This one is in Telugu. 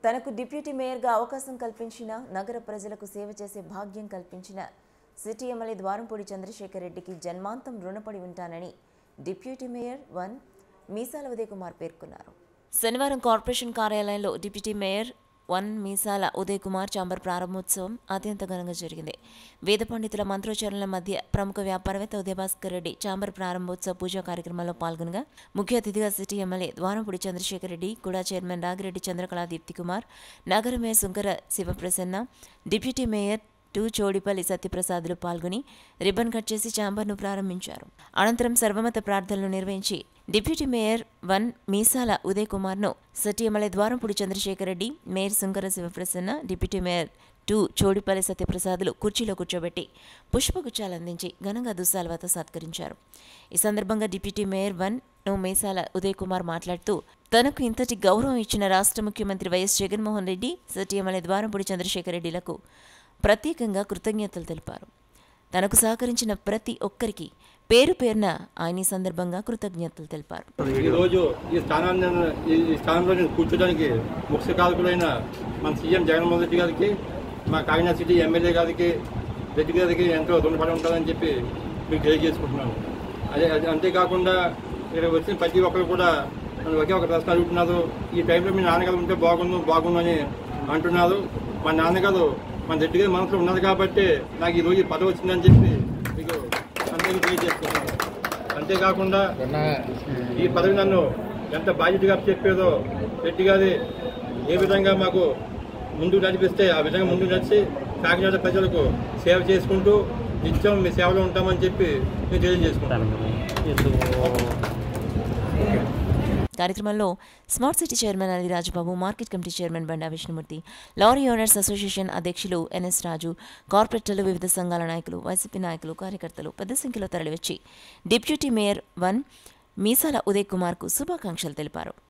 తనకు డిప్యూటీ మేయర్గా అవకాశం కల్పించిన నగర ప్రజలకు సేవ చేసే భాగ్యం కల్పించిన సిటీ ఎమ్మెల్యే ద్వారంపూడి చంద్రశేఖర్ రెడ్డికి జన్మాంతం రుణపడి ఉంటానని deputy mayor one Meesala Uday Kumar పేర్కొన్నారు శనివారం కార్పొరేషన్ కార్యాలయంలో deputy mayor one Meesala Uday Kumar chamber ప్రారంభోత్సవం అత్యంత ఘనంగా జరిగింది వేద పండితుల మంత్రోచ్చారణల మధ్య ప్రముఖ వ్యాపారవేత్త ఉదయభాస్కర్ రెడ్డి చాంబర్ ప్రారంభోత్సవ పూజా కార్యక్రమంలో పాల్గొనగా ముఖ్య అతిథిగా సిటీ ఎమ్మెల్యే ద్వారంపూడి చంద్రశేఖర్ రెడ్డి కూడా చైర్మన్ రాగిరెడ్డి చంద్రకళా దీప్తి కుమార్ నగర mayor Sunkara Sivaprasanna deputy mayor two Chodipalli సత్యప్రసాదులు పాల్గొని రిబ్బన్ కట్ చేసి ఛాంబర్ను ప్రారంభించారు అనంతరం సర్వమత ప్రార్థనలు నిర్వహించి deputy mayor one Meesala Uday కుమార్ను city MLA Dwarampudi Chandrasekhar Reddy mayor Sankara Sivaprasanna deputy mayor two Chodipalli సత్యప్రసాదులు కుర్చీలో కూర్చోబెట్టి పుష్పగుచ్చాలు అందించి ఘనంగా దుస్సాలవతో సత్కరించారు ఈ సందర్భంగా డిప్యూటీ మేయర్ వన్ నో మేసాల ఉదయ్ కుమార్ మాట్లాడుతూ తనకు ఇంతటి గౌరవం ఇచ్చిన రాష్ట్ర ముఖ్యమంత్రి YS Jaganmohan Reddy city MLA Dwarampudi Chandrasekhar రెడ్డిలకు ప్రత్యేకంగా కృతజ్ఞతలు తెలిపారు తనకు సహకరించిన ప్రతి ఒక్కరికి పేరు పేరున ఆయన ఈ సందర్భంగా కృతజ్ఞతలు తెలిపారు ఈ రోజు ఈ స్థానాన్ని ఈ స్థానంలో నేను కూర్చోడానికి ముఖ్య కారకులైన మన సీఎం జగన్మోహన్ రెడ్డి గారికి మా కాకినాడ సిటీ ఎమ్మెల్యే గారికి రెడ్డి గారికి ఎంతో రుణపడి ఉంటుందని చెప్పి మీకు తెలియజేసుకుంటున్నాను అదే అదే అంతేకాకుండా ఇక్కడ వచ్చిన ప్రతి ఒక్కరు కూడా నన్ను ఒకే ఒక ప్రశ్న అడుగుతున్నారు ఈ టైంలో మీ నాన్నగారు ఉంటే బాగుండు బాగుండు అని అంటున్నారు మా నాన్నగారు మన రెడ్డి గారి మనసులో ఉన్నది కాబట్టి నాకు ఈ రోజు ఈ పదవి వచ్చిందని చెప్పి మీకు అందరికీ తెలియజేసుకుంటున్నాను అంతేకాకుండా ఈ పదవి నన్ను ఎంత బాధ్యతగా చెప్పేదో రెడ్డి గారి ఏ విధంగా మాకు ముందుకు నడిపిస్తే ఆ విధంగా ముందుకు నడిచి కాకినాడ ప్రజలకు సేవ చేసుకుంటూ నిత్యం మీ సేవలో ఉంటామని చెప్పి నేను తెలియజేసుకుంటాను కార్యక్రమంలో smart city chairman Ali Rajababu market committee chairman Banda Vishnumurthy lorry owners association అధ్యక్షులు ఎన్ఎస్ రాజు కార్పొరేటర్లు వివిధ సంఘాల నాయకులు వైసీపీ నాయకులు కార్యకర్తలు పెద్ద సంఖ్యలో తరలివచ్చి deputy mayor one Meesala Uday కుమార్కు శుభాకాంక్షలు తెలిపారు